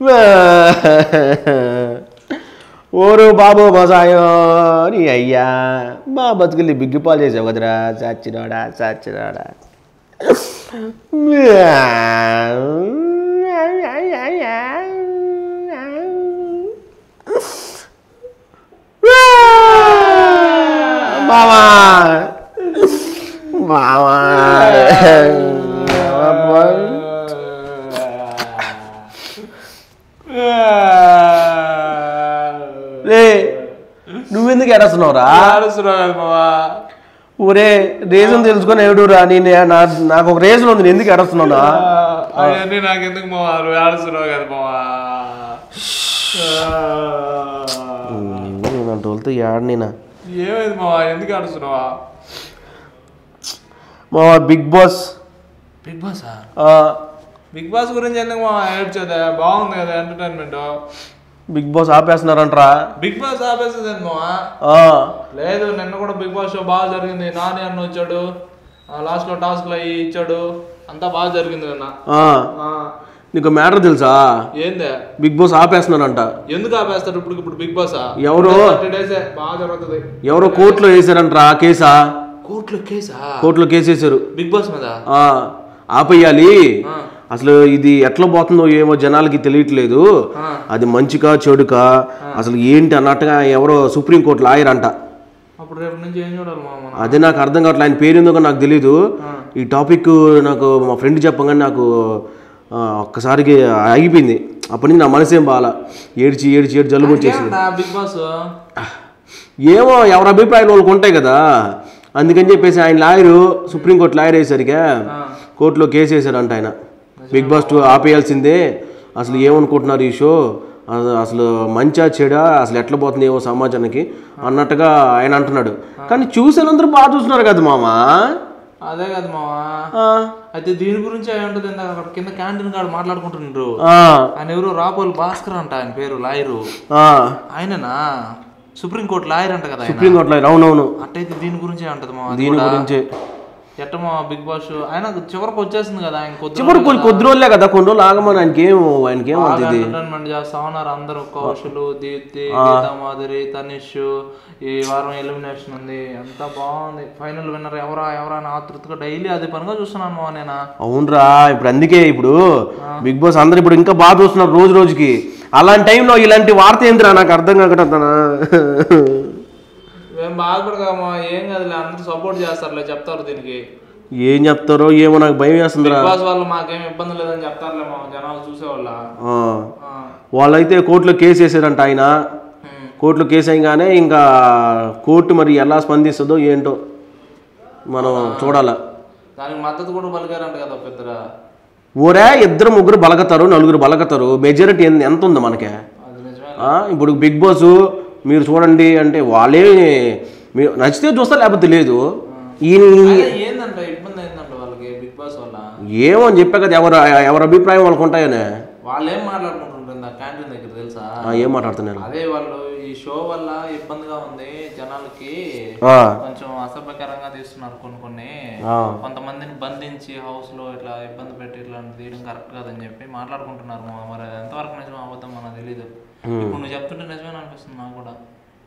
ఓరు బాబు బసాయో నీ అయ్యా మా బతుకుల్ని బిగ్గిపాలు చేసావు కదరా చచ్చినాడా చచ్చినాడా బావా బావా రే నువ్వెందుకు ఎడస్తున్నావురా ఊరే రీజన్ తెలుసుకొని ఏడురా నేను నా- నాకు ఒక రీజన్ ఉంది నేను ఎందుకు ఎడస్తున్నావునా అవన్నీ నాకు ఎందుకు మావారు ఆడుస్తున్నావు కదా మావా నేను తోలుతూ ఏడనేనా ఏమైంది మావా ఎందుకు ఆడుస్తున్నావా మా బిగ్ బాస్ బిగ్ బాస్ ఆ, బిగ్ బాస్ గురించి ఎందుకు మావా ఏడ్చేదా బాగుంది కదా ఎంటర్టైన్మెంట్ బిగ్ బాస్ ఆపేస్తున్నారంట్రా బిగ్ బాస్ ఆపేసింది మావా ఆ, లేదు నిన్న కూడా బిగ్ బాస్ షో బాగా జరిగింది నాని అన్న వచ్చాడు లాస్ట్ లో టాస్క్ లో అయ్యి ఇచ్చాడు అంతా బాగా జరిగింది నిన్న ఆ, ఆ, నీకు మ్యాటర్ తెలుసా ఏందే బిగ్ బాస్ ఆపేస్తున్నారంట ఎందుకు ఆపేస్తారు ఇప్పుడు ఇప్పుడు బిగ్ బాస్ ఎవరు? థర్టీ డేస్ బాగా జరుగుతుంది ఎవరో కోర్టులో వేసారంట్రా కేసా కోర్టులో కేసా కోర్టులో కేసు వేసారు బిగ్ బాస్ మీద ఆ, ఆపేయాలి ఆ. అసలు ఇది ఎట్లా పోతుందో ఏమో జనాలకి తెలియట్లేదు ఆ. అది మంచికా చెడుకా అసలు ఏంటి అన్నట్టుగా ఎవరో సుప్రీంకోర్టు లాయర్ అంట అప్పుడు రేపు నుంచి ఏం చూడాలి మా మనం అదే నాకు అర్థం కావట్లేదు ఆయన పేరు ఎందుకో నాకు తెలీదు ఈ టాపిక్ నాకు మా ఫ్రెండ్ చెప్పగానే నాకు ఆ, ఒక్కసారికి ఆగిపోయింది అప్పటి నుంచి నా మనసేం బాగా ఏడ్చి ఏడ్చి ఏడ్చి జలుబు వచ్చేసింది ఏమంటా బిగ్ బాస్ ఏమో ఎవరి అభిప్రాయాలు వాళ్ళకి ఉంటాయి కదా అందుకని చెప్పేసి ఆయన లాయరు సుప్రీంకోర్టు లాయర్ వేసరిగా కోర్టులో కేసు వేశారంట ఆయన బిగ్ బాస్ టూ ఆపేయాల్సిందే అసలు ఏమనుకుంటున్నారు ఈ షో అస- అసలు మంచా చెడా అసలు ఎట్లా పోతుంది ఏమో సమాజానికి అన్నట్టుగా ఆయన అంటున్నాడు కానీ చూసేనందరూ బాగా చూస్తున్నారు కదా మామా అదే కదా మావా ఆ, అయితే దీని గురించి అయి ఉంటుంది ఇందాక అక్కడ కింద క్యాంటీన్ కాడ మాట్లాడుకుంటున్నారు ఆ, ఆయన ఎవరు రాపోలు భాస్కర్ అంట ఆయన పేరు లాయరు ఆ. ఆయననా సుప్రీంకోర్టు లాయర్ అంట కదా ఆయన సుప్రీంకోర్టు లాయర్ అవునవును అట్టయితే దీని గురించే అంటది మా దీని గురించే ఎట్ట మా బిగ్ బాస్ ఆయన చివరికి వచ్చేసింది కదా ఆయన కొద్ది చివరి కొన్ని కొద్ది రోజులే కదా కొన్ని రోజులు ఆగమని ఆయనకేం ఆయనకేం బాగా అవుతుంది ఎంటర్టైన్మెంట్ చేస్తా ఉన్నారు అందరూ కౌశలు దీప్తి గీతా మాధురి తనిష్ ఈ వారం ఎలిమినేషన్ ఉంది అంతా బాగుంది ఫైనల్ విన్నర్ ఎవరా ఎవరా అని ఆతృతగా డైలీ అదే పనిగా చూస్తున్నాను మా నేను అవునరా ఇప్పుడు అందుకే ఇప్పుడు బిగ్ బాస్ అందరు ఇప్పుడు ఇంకా బాగా చూస్తున్నారు రోజు రోజుకి అలాంటి టైంలో ఇలాంటి వార్త ఏందిరా నాకు అర్థం కాకటన్నా మేము బాధపడగామా ఏం కదలే అందరూ సపోర్ట్ చేస్తారులే చెప్తారు దీనికి ఏం చెప్తారో ఏమో నాకు భయం వేస్తుందిరా బిగ్ బాస్ వాళ్ళు మాకేం ఇబ్బంది లేదని చెప్తారులే మా జనాలు చూసేవాళ్ళ ఆ. వాళ్ళైతే కోర్టులో కేసు వేసారంట ఆయన కోర్టులో కేసు అయ్యగానే ఇంకా కోర్టు మరి ఎలా స్పందిస్తుందో ఏంటో మనం చూడాలా దానికి మద్దతు కూడా పలికారంట కదా పెద్దరా ఊరే ఇద్దరు ముగ్గురు బలగతారు నలుగురు బలగతారు మెజారిటీ ఎంత ఉంది మనకే అది నిజమే ఆ, ఇప్పుడు బిగ్ బాస్ మీరు చూడండి అంటే వాళ్ళే మీరు నచ్చితే చూస్తారు లేకపోతే లేదు ఈయన అయినా ఏందంట ఇబ్బంది అయిందంట వాళ్ళకి బిగ్ బాస్ వల్ల ఏమో అని చెప్పా కదా ఎవరు ఎవరి అభిప్రాయం వాళ్ళకు ఉంటాయనే వాళ్ళు ఏం మాట్లాడుకుంటుంటారు ఆ క్యాంటీన్ దగ్గర తెలుసా ఆ, ఏం మాట్లాడుతున్నారు అదే వాళ్ళు ఈ షో వల్ల ఇబ్బందిగా ఉంది జనాలకి ఆ, కొంచెం అసభ్యకరంగా తీస్తున్నారు కొన్ని కొన్ని ఆ. కొంతమందిని బంధించి హౌస్ లో ఇట్లా ఇబ్బంది పెట్టి ఇట్లా తీయడం కరెక్ట్ కాదని చెప్పి మాట్లాడుకుంటున్నారు మా మరి అది ఎంతవరకు నిజం అబద్ధం మనకు తెలియదు ఇప్పుడు నువ్వు చెప్తుంటే నిజమే అనిపిస్తుంది నాకు కూడా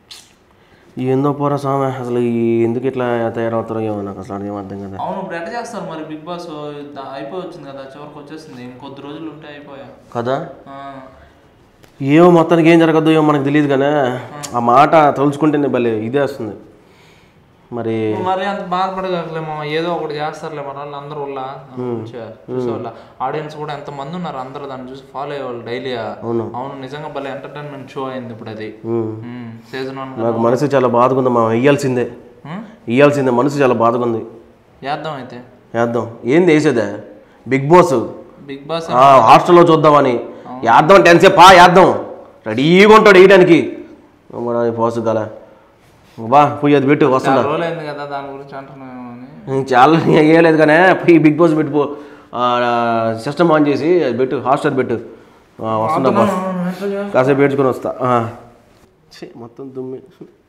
ఏందో పోరా స్వామి అసలు ఈ ఎందుకు ఇట్లా తయారవుతారో ఏమో నాకు అసలు ఏం అర్థం కదా అవును ఇప్పుడు ఎట్లా చేస్తారు మరి బిగ్ బాస్ దా- అయిపోయి వచ్చింది కదా చివరికి వచ్చేసింది ఇంకొద్ది రోజులు ఉంటే అయిపోయా కదా ఆ. ఏమో మొత్తానికి ఏం జరగద్దు ఏమో మనకు తెలియదు కానీ ఆ మాట తలుచుకుంటేనే భలే ఇదే వస్తుంది మరి మరి అంత బాధపడగలేమో ఏదో ఒకటి చేస్తారులే మన వాళ్ళు అందరూ వాళ్ళ చూసేవాళ్ళ ఆడియన్స్ కూడా ఎంత మంది ఉన్నారు అందరూ దాన్ని చూసి ఫాలో అయ్యేవాళ్ళు డైలీ అవును. అవును నిజంగా భలే ఎంటర్టైన్మెంట్ షో అయింది ఇప్పుడు అది ఉమ్, సీజన్ వన్ నాకు మనసు చాలా బాధగా ఉంది మా ఇయ్యాల్సిందే ఇయ్యాల్సిందే మనసు చాలా బాధగా ఉంది చేద్దాం అయితే వేద్దాం ఏంది వేసేదే బిగ్ బాస్ బిగ్ బాస్ ఆ, హాస్టల్లో చూద్దామని వేద్దాం టెన్ సేపు పా వేద్దాం రెడీగా ఉంటాడు వేయడానికి పోసు గల బా పోయి అది పెట్టు వస్తుందా రోజులు అయింది కదా దాని గురించి అంటున్నాను అని ఇంక చాలా వేయలేదు కానీ పోయి బిగ్ బాస్ పెట్టిపో సిస్టమ్ ఆన్ చేసి అది పెట్టు హాస్టల్ పెట్టు ఆ, వస్తుందా బా కాసేపు ఏడ్చుకొని వస్తా ఆ. ఛీ, మొత్తం దుమ్మి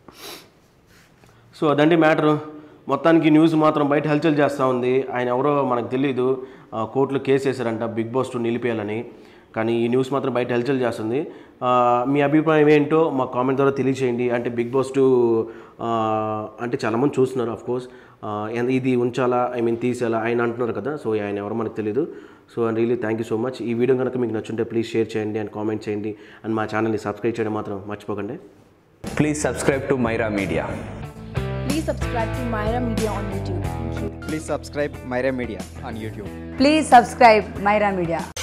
సో అదండి మ్యాటరు మొత్తానికి న్యూస్ మాత్రం బయట హల్చల్ చేస్తూ ఉంది ఆయన ఎవరో మనకు తెలియదు ఆ, కోర్టులో కేసు వేశారంట బిగ్ బాస్ టూ నిలిపేయాలని కానీ ఈ న్యూస్ మాత్రం బయట హెల్చల్ చేస్తుంది ఆ, మీ అభిప్రాయం ఏంటో మా కామెంట్ ద్వారా తెలియచేయండి అంటే బిగ్ బాస్ టూ అంటే చాలామంది చూస్తున్నారు ఆఫ్ కోర్స్ ఇది ఉంచాలా ఐ మీన్ తీసేలా ఆయన అంటున్నారు కదా సో ఆయన ఎవరో మనకు తెలియదు so and really thank you so much ఈ వీడియో కనుక మీకు నచ్చుంటే ప్లీజ్ షేర్ చేయండి అండ్ కామెంట్ చేయండి అండ్ మా ఛానల్ని సబ్స్క్రైబ్ చేయడం మాత్రం మర్చిపోకండి Please subscribe to Myra Media. Please subscribe to Myra Media on YouTube. Thank you. Please subscribe Myra Media on YouTube. Please subscribe Myra Media.